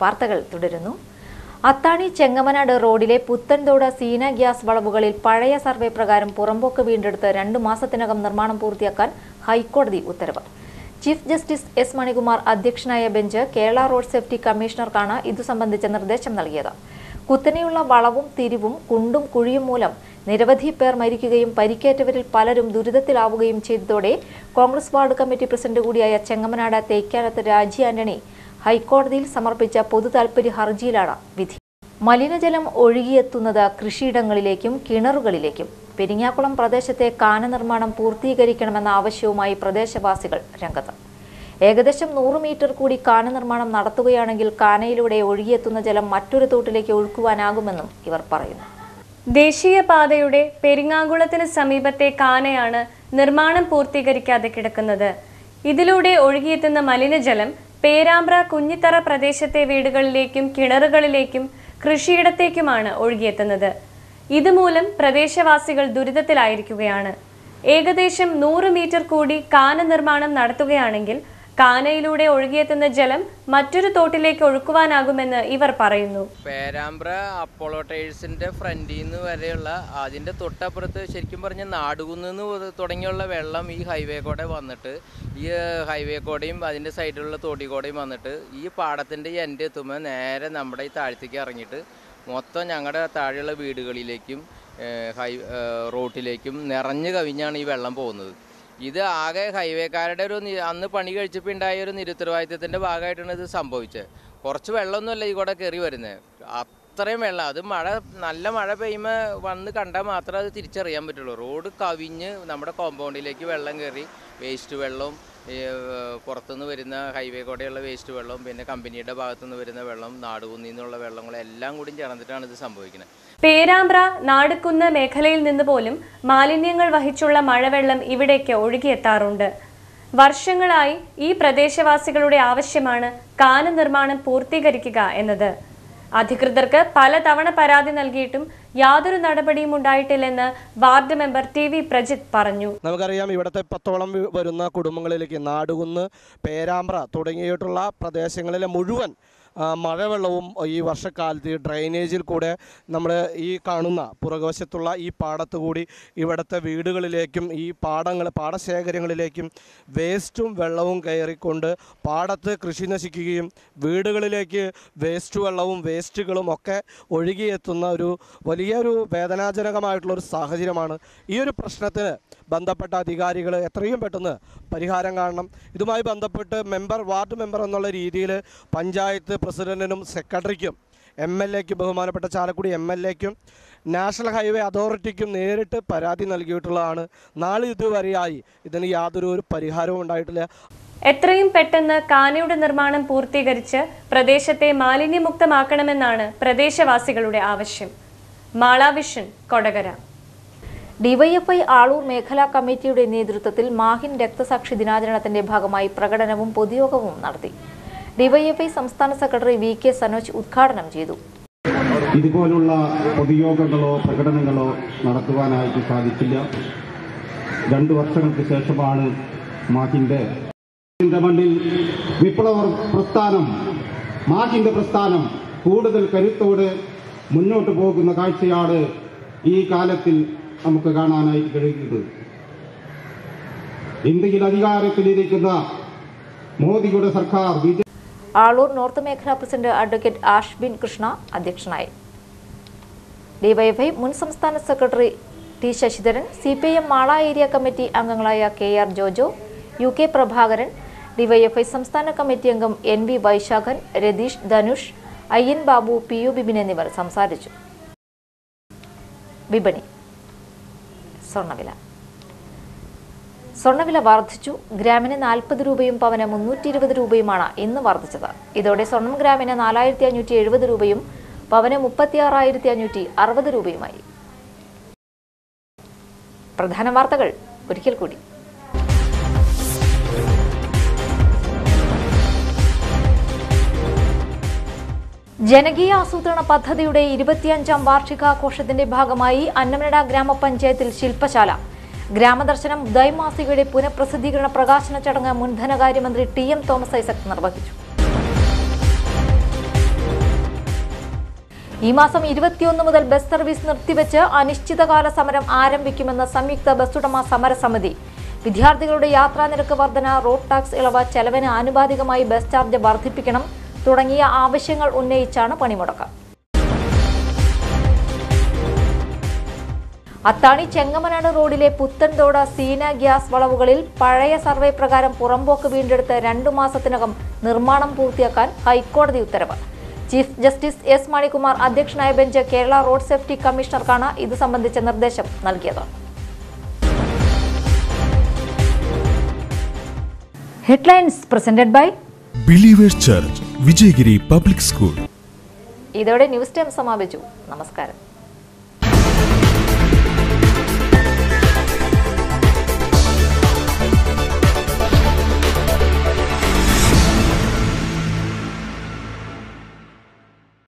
വാർത്തകൾ തുടരുന്നു അത്താണി ചെങ്ങമനാട് റോഡിലെ പുത്തൻതോട് സീന ഗ്യാസ് വളവുകളിൽ പഴയ സർവേ പ്രകാരം പുറമ്പോക്ക് വീണ്ടെടുത്ത് രണ്ടു മാസത്തിനകം നിർമ്മാണം പൂർത്തിയാക്കാൻ ഹൈക്കോടതി ഉത്തരവ് ചീഫ് ജസ്റ്റിസ് എസ് മണികുമാർ അധ്യക്ഷനായ ബെഞ്ച് കേരള റോഡ് സേഫ്റ്റി കമ്മീഷണർക്കാണ് ഇതു സംബന്ധിച്ച നിർദ്ദേശം നൽകിയത് കുത്തനെയുള്ള വളവും തിരിവും കുണ്ടും കുഴിയും മൂലം നിരവധി പേർ മരിക്കുകയും പരിക്കേറ്റവരിൽ പലരും ദുരിതത്തിലാവുകയും ചെയ്തതോടെ കോൺഗ്രസ് വാർഡ് കമ്മിറ്റി പ്രസിഡന്റ് കൂടിയായ ചെങ്ങമനാട് തേക്കാലത്ത് രാജി ആന്റണി ഹൈക്കോടതിയിൽ സമർപ്പിച്ച പൊതു താൽപര്യ ഹർജിയിലാണ് വിധി മലിനജലം ഒഴുകിയെത്തുന്നത് കൃഷിയിടങ്ങളിലേക്കും കിണറുകളിലേക്കും പെരിങ്ങാക്കുളം പ്രദേശത്തെ കാന നിർമ്മാണം പൂർത്തീകരിക്കണമെന്ന ആവശ്യവുമായി പ്രദേശവാസികൾ രംഗത്ത് ഏകദേശം നൂറ് മീറ്റർ കൂടി കാന നിർമ്മാണം നടത്തുകയാണെങ്കിൽ കാനയിലൂടെ ഒഴുകിയെത്തുന്ന ജലം മറ്റൊരു തോട്ടിലേക്ക് ഒഴുക്കുവാനാകുമെന്നും ഇവർ പറയുന്നു ദേശീയപാതയുടെ പെരിങ്ങാകുളത്തിന് സമീപത്തെ കാനയാണ് നിർമ്മാണം പൂർത്തീകരിക്കാതെ കിടക്കുന്നത് ഇതിലൂടെ ഒഴുകിയെത്തുന്ന മലിനജലം പേരാമ്പ്ര കുഞ്ഞിത്തറ പ്രദേശത്തെ വീടുകളിലേക്കും കിണറുകളിലേക്കും കൃഷിയിടത്തേക്കുമാണ് ഒഴുകിയെത്തുന്നത് ഇതുമൂലം പ്രദേശവാസികൾ ദുരിതത്തിലായിരിക്കുകയാണ് ഏകദേശം നൂറ് മീറ്റർ കൂടി കാന നിർമ്മാണം നടത്തുകയാണെങ്കിൽ കാനയിലൂടെ ഒഴുകിയെത്തുന്ന ജലം മറ്റൊരു തോട്ടിലേക്ക് ഒഴുക്കുവാനാകുമെന്ന് ഇവർ പറയുന്നു പേരാമ്പ്ര അപ്പോളോ ടൈൽസിന്റെ ഫ്രണ്ടിൽ നിന്ന് വരെയുള്ള അതിന്റെ തൊട്ടപ്പുറത്ത് ശരിക്കും പറഞ്ഞ നാടുകുന്ന് തുടങ്ങിയുള്ള വെള്ളം ഈ ഹൈവേ കൂടെ വന്നിട്ട് ഈ ഹൈവേ കൂടെയും അതിന്റെ സൈഡിലുള്ള തോട്ടി കൂടെയും വന്നിട്ട് ഈ പാടത്തിന്റെ എൻഡ് എത്തുമ്പോൾ നേരെ നമ്മുടെ ഈ താഴത്തേക്ക് ഇറങ്ങിയിട്ട് മൊത്തം ഞങ്ങളുടെ താഴെയുള്ള വീടുകളിലേക്കും ഏഹ്, ഹൈ ഏഹ്, റോട്ടിലേക്കും നിറഞ്ഞു കവിഞ്ഞാണ് ഈ വെള്ളം പോകുന്നത് ഇത് ആകെ ഹൈവേക്കാരുടെ ഒരു നി- അന്ന് പണി കഴിച്ചപ്പോൾ ഉണ്ടായ ഒരു നിരുത്തരവാദിത്തത്തിന്റെ ഭാഗമായിട്ടാണ് ഇത് സംഭവിച്ചത് കുറച്ച് വെള്ളമൊന്നുമല്ല ഈ കൂടെ കയറി വരുന്നത് അത്രയും വെള്ളം അത് മഴ നല്ല മഴ പെയ്യുമ്പോൾ വന്ന് കണ്ടാൽ മാത്രമേ അത് തിരിച്ചറിയാൻ പറ്റുള്ളൂ റോഡ് കവിഞ്ഞ് നമ്മുടെ കോമ്പൗണ്ടിലേക്ക് വെള്ളം കയറി വേസ്റ്റ് വെള്ളവും ഈ, ഏർ, പുറത്തുനിന്ന് വരുന്ന ഹൈവേ കൂടെയുള്ള വേസ്റ്റ് വെള്ളവും പിന്നെ കമ്പനിയുടെ ഭാഗത്തുനിന്ന് വരുന്ന വെള്ളം നാടുകുന്നിൽ നിന്നുള്ള വെള്ളങ്ങളും എല്ലാം കൂടി ചേർന്നിട്ടാണ് ഇത് സംഭവിക്കുന്നത് പേരാമ്പ്ര നാടുകുന്ന് മേഖലയിൽ നിന്ന് പോലും മാലിന്യങ്ങൾ വഹിച്ചുള്ള മഴവെള്ളം ഇവിടേക്ക് ഒഴുകിയെത്താറുണ്ട് വർഷങ്ങളായി ഈ പ്രദേശവാസികളുടെ ആവശ്യമാണ് കാന നിർമ്മാണം പൂർത്തീകരിക്കുക എന്നത് അധികൃതർക്ക് പലതവണ പരാതി നൽകിയിട്ടും യാതൊരു നടപടിയും ഉണ്ടായിട്ടില്ലെന്ന് ward member T V Prajith പറഞ്ഞു നമുക്കറിയാം ഇവിടുത്തെ പത്തോളം വി- വരുന്ന കുടുംബങ്ങളിലേക്ക് നാടുകുന്ന് പേരാമ്പ്ര തുടങ്ങിയിട്ടുള്ള പ്രദേശങ്ങളിലെ മുഴുവൻ ആ, മഴവെള്ളവും ഈ വർഷക്കാലത്ത് ഈ ഡ്രൈനേജിൽ കൂടെ നമ്മൾ ഈ കാണുന്ന പുറകുവശത്തുള്ള ഈ പാടത്ത് കൂടി ഇവിടുത്തെ വീടുകളിലേക്കും ഈ പാടങ്ങൾ പാടശേഖരങ്ങളിലേക്കും വേസ്റ്റും വെള്ളവും കയറിക്കൊണ്ട് പാടത്ത് കൃഷി നശിക്കുകയും വീടുകളിലേക്ക് വേസ്റ്റ് വെള്ളവും വേസ്റ്റുകളും ഒക്കെ ഒഴുകിയെത്തുന്ന ഒരു വലിയൊരു വേദനാജനകമായിട്ടുള്ള ഒരു സാഹചര്യമാണ് ഈ ഒരു പ്രശ്നത്തിന് ബന്ധപ്പെട്ട അധികാരികൾ എത്രയും പെട്ടെന്ന് പരിഹാരം കാണണം ഇതുമായി ബന്ധപ്പെട്ട് മെമ്പർ വാർഡ് മെമ്പർ എന്നുള്ള രീതിയിൽ പഞ്ചായത്ത് പ്രസിഡന്റിനും സെക്രട്ടറിക്കും എം എൽ എക്കും ബഹുമാനപ്പെട്ട ചാലക്കുടി എം എൽ എക്കും നാഷണൽ ഹൈവേ അതോറിറ്റിക്കും നേരിട്ട് പരാതി നൽകിയിട്ടുള്ളതാണ് നാളെ ഇതുവരെയായി ഇതിന് യാതൊരു ഒരു പരിഹാരവും ഉണ്ടായിട്ടില്ല എത്രയും പെട്ടെന്ന് കാനയുടെ നിർമ്മാണം പൂർത്തീകരിച്ച് പ്രദേശത്തെ മാലിന്യമുക്തമാക്കണമെന്നാണ് പ്രദേശവാസികളുടെ ആവശ്യം മാളാവിഷൻ കൊടകര ഡിവൈഎഫ്ഐ ആളൂർ മേഖലാ കമ്മിറ്റിയുടെ നേതൃത്വത്തിൽ മാഹിൻ രക്തസാക്ഷി ദിനാചരണത്തിന്റെ ഭാഗമായി പ്രകടനവും പൊതുയോഗവും നടത്തി ഡിവൈഎഫ്ഐ സംസ്ഥാന സെക്രട്ടറി വി കെ സനോജ് ഉദ്ഘാടനം ചെയ്തു ഇതുപോലുള്ള പൊതുയോഗങ്ങളോ പ്രകടനങ്ങളോ നടത്തുവാനായിട്ട് സാധിച്ചില്ല രണ്ടു വർഷങ്ങൾക്ക് ശേഷമാണ് മാഹിന്റെ മാഹിന്റെ മണ്ണിൽ വിപ്ലവ പ്രസ്ഥാനം മാഹിന്റെ പ്രസ്ഥാനം കൂടുതൽ കരുത്തോടെ മുന്നോട്ട് പോകുന്ന കാഴ്ചയാണ് ഈ കാലത്തിൽ നമുക്ക് കാണാനായിട്ട് കഴിയുന്നത് ഇന്ത്യയിൽ അധികാരത്തിലിരിക്കുന്ന മോദിയുടെ സർക്കാർ ബി ആളൂർ നോർത്ത് മേഖലാ പ്രസിഡന്റ് അഡ്വക്കേറ്റ് ആഷ്ബിൻ കൃഷ്ണ അധ്യക്ഷനായി ഡിവൈഎഫ്ഐ മുൻ സംസ്ഥാന secretary T Sasidharan C P I M Mala area committee അംഗങ്ങളായ K R Jojo U K Prabhakaran DYFI സംസ്ഥാന കമ്മിറ്റി അംഗം N V Vaisakhan Ratheesh Dhanush I N Babu P U Bibin എന്നിവർ സംസാരിച്ചു വിപണി സ്വർണ്ണവില സ്വർണ്ണവില വർദ്ധിച്ചു ഗ്രാമിന് നാൽപ്പത് രൂപയും പവന് മുന്നൂറ്റി ഇരുപത് രൂപയുമാണ് ഇന്ന് വർദ്ധിച്ചത് ഇതോടെ സ്വർണം ഗ്രാമിന് നാലായിരത്തി അഞ്ഞൂറ്റി എഴുപത് രൂപയും പവന് മുപ്പത്തി ആറായിരത്തി അഞ്ഞൂറ്റി അറുപത് രൂപയുമായി പ്രധാന വാർത്തകൾ ഒരിക്കൽ കൂടി ജനകീയ ആസൂത്രണ പദ്ധതിയുടെ ഇരുപത്തിയഞ്ചാം വാർഷികാഘോഷത്തിന്റെ ഭാഗമായി അന്നമനട ഗ്രാമപഞ്ചായത്തിൽ ശില്പശാല ഗ്രാമദർശനം ദ്വൈമാസികയുടെ പുനഃപ്രസിദ്ധീകരണ പ്രകാശന ചടങ്ങ് മുൻ ധനകാര്യമന്ത്രി ടി എം തോമസ് ഐസക് നിർവഹിച്ചു ഈ മാസം ഇരുപത്തിയൊന്ന് മുതൽ ബസ് സർവീസ് നിർത്തിവെച്ച് അനിശ്ചിതകാല സമരം ആരംഭിക്കുമെന്ന് സംയുക്ത ബസ് ഉടമ സമരസമിതി വിദ്യാർത്ഥികളുടെ യാത്രാ നിരക്ക് വർധന റോഡ് ടാക്സ് ഇളവ് ചെലവിന് ആനുപാതികമായി ബസ് ചാർജ് വർദ്ധിപ്പിക്കണം തുടങ്ങിയ ആവശ്യങ്ങൾ ഉന്നയിച്ചാണ് പണിമുടക്ക് അത്താണി ചെങ്ങമനാട് റോഡിലെ പുത്തൻതോട് സീന ഗ്യാസ് വളവുകളിൽ പഴയ സർവേ പ്രകാരം പുറമ്പോക്ക് വീണ്ടെടുത്ത് രണ്ടു മാസത്തിനകം നിർമ്മാണം പൂർത്തിയാക്കാൻ ഹൈക്കോടതി ഉത്തരവ് ചീഫ് ജസ്റ്റിസ് എസ് മണികുമാർ അധ്യക്ഷനായ ബെഞ്ച് കേരള റോഡ് സേഫ്റ്റി കമ്മീഷണർക്കാണ് ഇത് സംബന്ധിച്ച നിർദ്ദേശം നൽകിയത് headlines presented by believers church Vijayagiri public school ഇതോടെ ന്യൂസ് ടൈം സമാപിച്ചു നമസ്കാരം